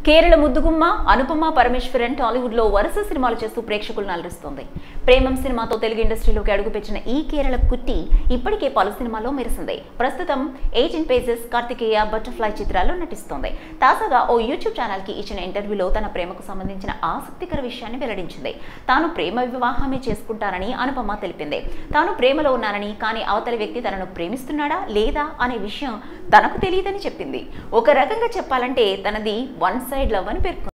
కేరళ ముద్దుగుమ్మ అనుపమ పరమేశ్వరన్ టాలీవుడ్ లో వరుస సినిమాలు చేస్తూ ప్రేక్షకులను అలరిస్తోంది ప్రేమం సినిమాతో తెలుగు ఇండస్ట్రీలోకి అడుగుపెట్టిన ఈ కేరళ కుట్టి ఇప్పటికే పలు సినిమాల్లో మెరిసింది ప్రస్తుతం ఎయిటీన్ పేజెస్ కార్తికేయ బటర్ఫ్లై చిత్రాల్లో నటిస్తోంది తాజాగా ఓ యూట్యూబ్ ఛానల్ కి ఇచ్చిన ఇంటర్వ్యూలో తన ప్రేమకు సంబంధించిన ఆసక్తికర విషయాన్ని వెల్లడించింది తాను ప్రేమ వివాహమే చేసుకుంటానని అనుపమ తెలిపింది తాను ప్రేమలో ఉన్నానని కానీ అవతలి వ్యక్తి తనను ప్రేమిస్తున్నాడా లేదా అనే విషయం తనకు తెలియదని చెప్పింది ఒక రకంగా చెప్పాలంటే తనది వన్ సైడ్ లవ్ అని పేర్కొంది